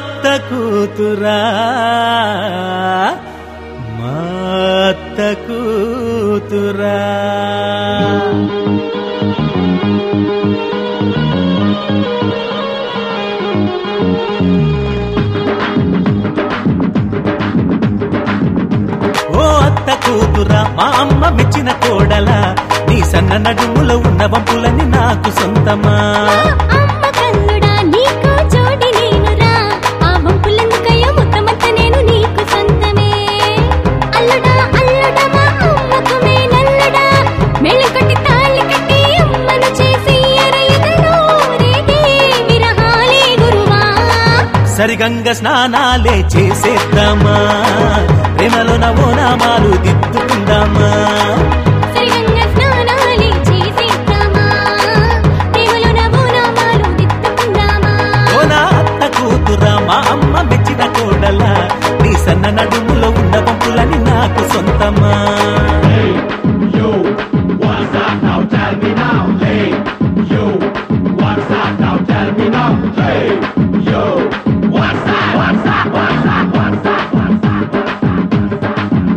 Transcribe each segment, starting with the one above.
అత్త కూతురా మా అత్త కూతురా ఓ అత్త కూతురా మా అమ్మ మెచ్చిన కోడలా నీ సన్న నడుములో ఉన్న వంపులని నాకు సొంతమా అమ్మ కల్లుడా నీకు జోడి నేనురా ఆ వంపులెందుకయ్యా మొత్తమంతా నేను నీకు సొంతమే అల్లుడా అల్లుడా మా అమ్మకు మేనల్లుడా మేళం కొట్టి తాళి కట్టి అమ్మను చేసి ఎరయుదలో రేగే విరహాలే గురువా సరిగంగ స్నానాలే చేసేద్దామా ప్రేమలో నవో నామాలు దిద్దుకుందామా సరిగంగ స్నానాలే చేసేద్దామా ప్రేమలో నవోనామాలు దిద్దుకుందామా ఓ నా అత్త కూతురా మా అమ్మ మెచ్చిన కోడలా నీ సన్న నడుములో ఉన్న వంపులని నాకు సొంతమా Yo, what's that now? Tell me now. Hey, yo, what's that now? Tell me now. Hey, yo, what's that? What's that? What's that? What's that? What's that?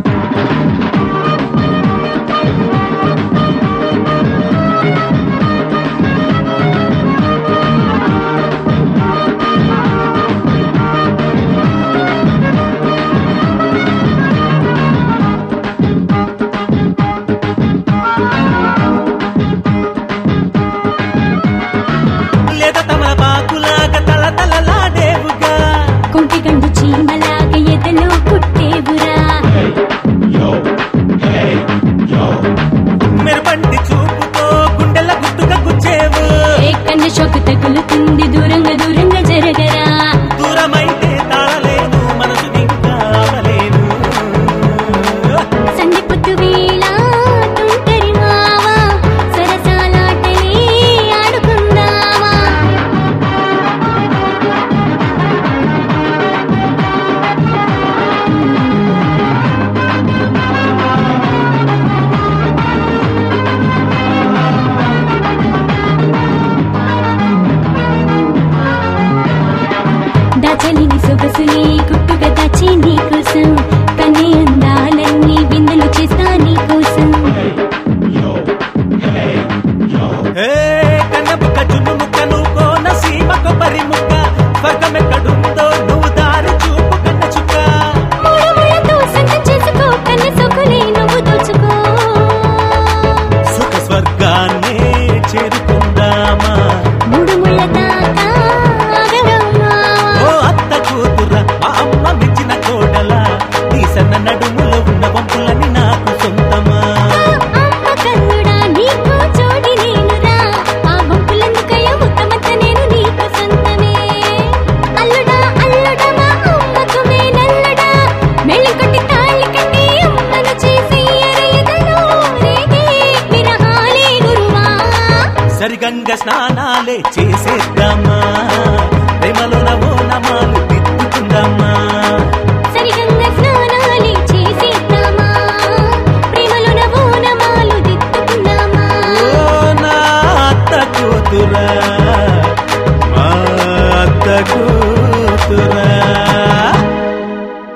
లేదా తమల పాకులాగా తల తలలాడేవుగా కొంటి గండు చీమలాగా ఎదలో కుట్టేవురా Yo, hey, yo. మెరుపంటి చూపుతో గుండెల గుట్టుగా గుచ్చేవు ఏ కన్న షోకు తగులుతుంది దూరంగా దూరంగా జరగరా దూరమైతే తాళలేను మనసు ఇంకా ఆపలేను సంధి పొద్దు వేళ తుంటరి మావా సరసాలాటలే ఆడుకుందామా దాచలిని సొగసుని గుట్టుగా దాచి నీ కోసం కనే అందాలన్నీ విందులు చేస్తా నీ కోసం Yo, hey, yo. ఏ కన్న ముక్క చున్ను ముక్క నువ్వు కోన సీమ కొబ్బరి ముక్క స్వర్గం ఎక్కడుందో నువ్వు దారి చూపు కన్న చుక్క మూడు ముళ్ళతో సంతం చేసుకో కన్న సొకులే నువ్వు దోచుకో సుఖ స్వర్గాన్నే చేరుకుందామా మూడు ముళ్ళ దాకా ఆగరమ్మా. ఓ అత్త కూతురా మా అమ్మ మెచ్చిన కోడలా నీ సన్న నడుములో ఉన్న వంపులని నాకు సొంతమా అమ్మ కన్నుడా నీకు జోడి నేనురా ఆ వంపులెందుకయ్యా మొత్తమంతా నేను నీకు సొంతమే అల్లుడా అల్లుడా మా అమ్మకు మేనల్లుడా మెళ్ళి కొట్టి తాళి కట్టి అమ్మను చేసి ఎరయుదలో రేగే విరహాలే గురువా సరిగంగ స్నానాలే చేసేద్దామా ప్రేమలో నవో నమాలు దిద్దుకుందామా